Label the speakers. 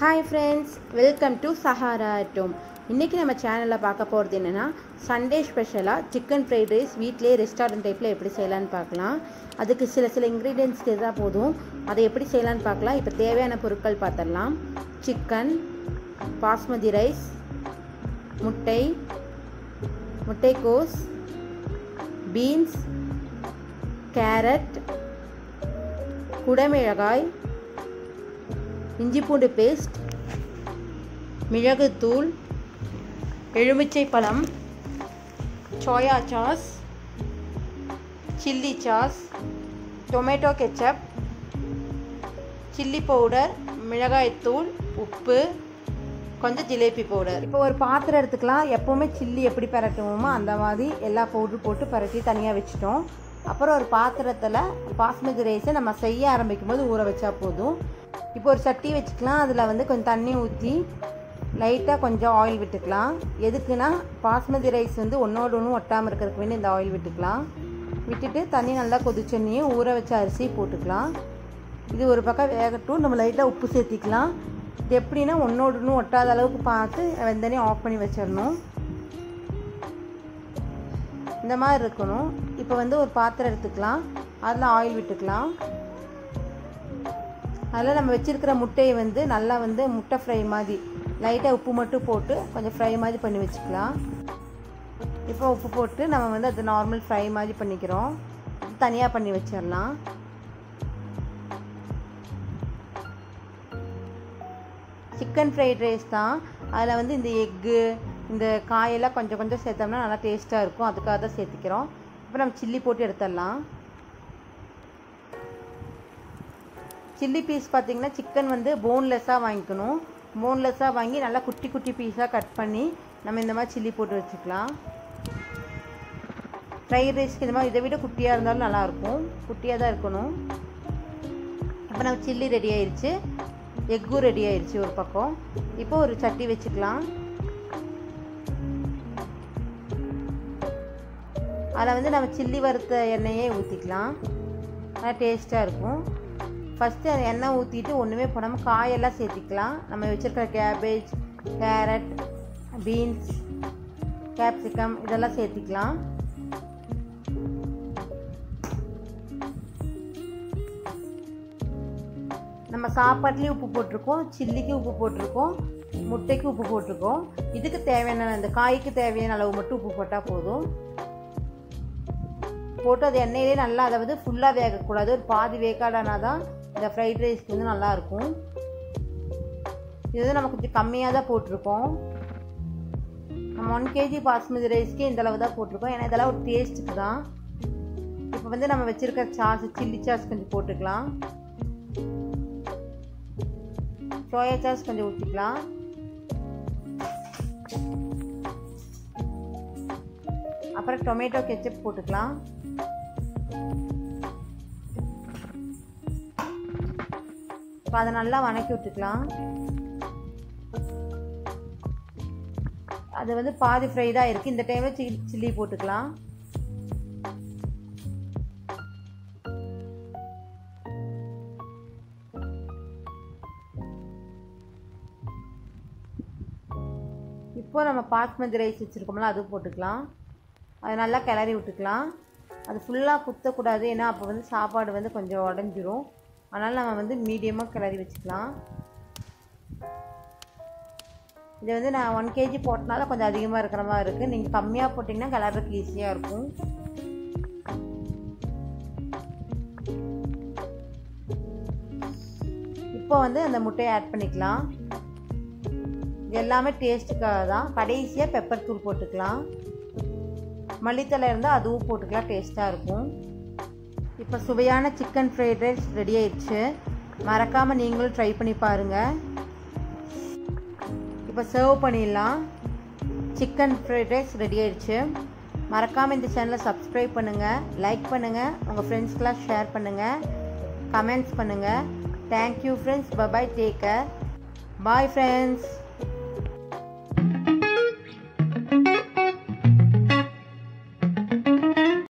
Speaker 1: hi friends welcome to Sahara அட்டோம் இன்றைக்கி நம்ம சேனலில் பார்க்க போகிறது என்னென்னா சண்டே ஸ்பெஷலாக சிக்கன் ஃப்ரைட் ரைஸ் வீட்டிலே ரெஸ்டாரண்ட் டைப்பில் எப்படி செய்யலான்னு பார்க்கலாம் அதுக்கு சில சில இன்க்ரீடியன்ட்ஸ் தெரிஞ்சால் போதும் அதை எப்படி செய்யலான்னு பார்க்கலாம் இப்போ தேவையான பொருட்கள் பார்த்துடலாம் சிக்கன் பாஸ்மதி ரைஸ் முட்டை முட்டைக்கோஸ் பீன்ஸ் கேரட் குடமிளகாய் இஞ்சி பூண்டு பேஸ்ட் மிளகுத்தூள் எலுமிச்சை பழம் soya sauce chilli sauce tomato ketchup chilli powder மிளகாய்த்தூள் உப்பு கொஞ்சம் ஜிலேபி பவுடர் இப்போ ஒரு பாத்திரம் எடுத்துக்கலாம் எப்போவுமே சில்லி எப்படி பரட்டுவோமோ அந்த மாதிரி எல்லா பவுடரும் போட்டு பரட்டி தனியாக வச்சுட்டோம் அப்புறம் ஒரு பாத்திரத்தில் பாஸ்மதி ரைஸை நம்ம செய்ய ஆரம்பிக்கும் போது ஊற வச்சா போதும் இப்போ ஒரு சட்டி வச்சுக்கலாம் அதில் வந்து கொஞ்சம் தண்ணி ஊற்றி லைட்டாக கொஞ்சம் ஆயில் விட்டுக்கலாம் எதுக்குன்னா பாஸ்மதி ரைஸ் வந்து ஒன்றோடு ஒன்று ஒட்டாமல் இருக்கிறதுக்கு வேண்டி இந்த ஆயில் விட்டுக்கலாம் விட்டுட்டு தண்ணி நல்லா கொதிச்சோன்னையும் ஊற வச்ச அரிசி போட்டுக்கலாம் இது ஒரு பக்கம் வேகட்டும் நம்ம லைட்டாக உப்பு சேர்த்திக்கலாம் இது எப்படின்னா ஒன்றோடு ஒன்று ஒட்டாத அளவுக்கு பார்த்து வெந்தனே ஆஃப் பண்ணி வச்சிடணும் இந்த மாதிரி இருக்கணும் இப்போ வந்து ஒரு பாத்திரம் எடுத்துக்கலாம் அதில் ஆயில் விட்டுக்கலாம் அதில் நம்ம வச்சுருக்கிற முட்டையை வந்து நல்லா வந்து முட்டை ஃப்ரை மாதிரி லைட்டாக உப்பு மட்டும் போட்டு கொஞ்சம் ஃப்ரை மாதிரி பண்ணி வச்சுக்கலாம் இப்போ உப்பு போட்டு நம்ம வந்து அது நார்மல் ஃப்ரை மாதிரி பண்ணிக்கிறோம் தனியாக பண்ணி வச்சிடலாம் சிக்கன் ஃப்ரைட் ரைஸ் தான் அதில் வந்து இந்த எக்கு இந்த காயெல்லாம் கொஞ்சம் கொஞ்சம் சேர்த்தோம்னா நல்லா டேஸ்ட்டாக இருக்கும் அதுக்காக தான் சேர்த்துக்கிறோம் இப்போ நம்ம சில்லி போட்டு எடுத்துடலாம் சில்லி பீஸ் பார்த்திங்கன்னா சிக்கன் வந்து போன்லெஸ்ஸாக வாங்கிக்கணும் போன்லெஸ்ஸாக வாங்கி நல்லா குட்டி குட்டி பீஸாக கட் பண்ணி நம்ம இந்த மாதிரி சில்லி போட்டு வச்சுக்கலாம் ஃப்ரைட் ரைஸ்க்கு இந்த மாதிரி இதை விட குட்டியாக இருந்தாலும் நல்லாயிருக்கும் குட்டியாக தான் இருக்கணும் இப்போ நம்ம சில்லி ரெடி ஆயிடுச்சு எக்கும் ரெடி ஆயிடுச்சு ஒரு பக்கம் இப்போ ஒரு சட்டி வச்சுக்கலாம் அதில் வந்து நம்ம சில்லி வறுத்த எண்ணெயே ஊற்றிக்கலாம் நல்லா டேஸ்ட்டாக இருக்கும் ஃபஸ்ட்டு அந்த எண்ணெய் ஊற்றிட்டு ஒன்றுமே போடாமல் காயெல்லாம் சேர்த்திக்கலாம் நம்ம வச்சுருக்கிற கேபேஜ் கேரட் பீன்ஸ் கேப்சிகம் இதெல்லாம் சேர்த்திக்கலாம் நம்ம சாப்பாட்லேயும் உப்பு போட்டிருக்கோம் சில்லிக்கு உப்பு போட்டிருக்கோம் முட்டைக்கு உப்பு போட்டிருக்கோம் இதுக்கு தேவையான இந்த காய்க்கு தேவையான அளவு மட்டும் உப்பு போட்டால் போதும் போட்டு அது எண்ணெயிலே நல்லா அதை வந்து ஃபுல்லாக வேகக்கூடாது ஒரு பாதி வேக்காடானா தான் இந்த ஃப்ரைட் ரைஸ்க்கு வந்து நல்லாயிருக்கும் இது வந்து நம்ம கொஞ்சம் கம்மியாக தான் போட்டிருக்கோம் நம்ம ஒன் கேஜி பாஸ்மதி ரைஸ்க்கு இந்த அளவு தான் போட்டிருக்கோம் ஏன்னா இதெல்லாம் ஒரு டேஸ்ட்டுக்கு தான் இப்போ வந்து நம்ம வச்சுருக்க சாஸ் சில்லி சாஸ் கொஞ்சம் போட்டுக்கலாம் சோயா சாஸ் கொஞ்சம் ஊற்றிக்கலாம் அப்புறம் டொமேட்டோ கெச்சப் போட்டுக்கலாம் இப்போ அதை நல்லா வணக்கி விட்டுக்கலாம் அது வந்து பாதி ஃப்ரை தான் இருக்குது இந்த டைமில் சில்லி சில்லி போட்டுக்கலாம் இப்போ நம்ம பாஸ்மதி ரைஸ் வச்சுருக்கோம்ல அது போட்டுக்கலாம் அது நல்லா கிளறி விட்டுக்கலாம் அது ஃபுல்லாக குத்தக்கூடாது ஏன்னா அப்போ வந்து சாப்பாடு வந்து கொஞ்சம் உடஞ்சிரும் அதனால் நம்ம வந்து மீடியமாக கிளறி வச்சுக்கலாம் இது வந்து நான் ஒன் கேஜி போட்டனால கொஞ்சம் அதிகமாக இருக்கிற மாதிரி இருக்குது நீங்கள் கம்மியாக போட்டிங்கன்னா கிளறதுக்கு ஈஸியாக இருக்கும் இப்போ வந்து அந்த முட்டையை ஆட் பண்ணிக்கலாம் இது எல்லாமே டேஸ்ட்டுக்காக தான் கடைசியாக பெப்பர் தூள் போட்டுக்கலாம் மல்லித்தலை இருந்தால் அதுவும் போட்டுக்கலாம் டேஸ்ட்டாக இருக்கும் இப்போ சுவையான சிக்கன் ஃப்ரைட் ரைஸ் ரெடி ஆயிடுச்சு மறக்காமல் நீங்களும் ட்ரை பண்ணி பாருங்கள் இப்போ சர்வ் பண்ணிடலாம் சிக்கன் ஃப்ரைட் ரைஸ் ரெடி ஆயிடுச்சு மறக்காமல் இந்த சேனலை சப்ஸ்கிரைப் பண்ணுங்கள் லைக் பண்ணுங்கள் உங்கள் ஃப்ரெண்ட்ஸ்க்கெலாம் ஷேர் பண்ணுங்கள் கமெண்ட்ஸ் பண்ணுங்கள் thank you friends bye bye take care bye friends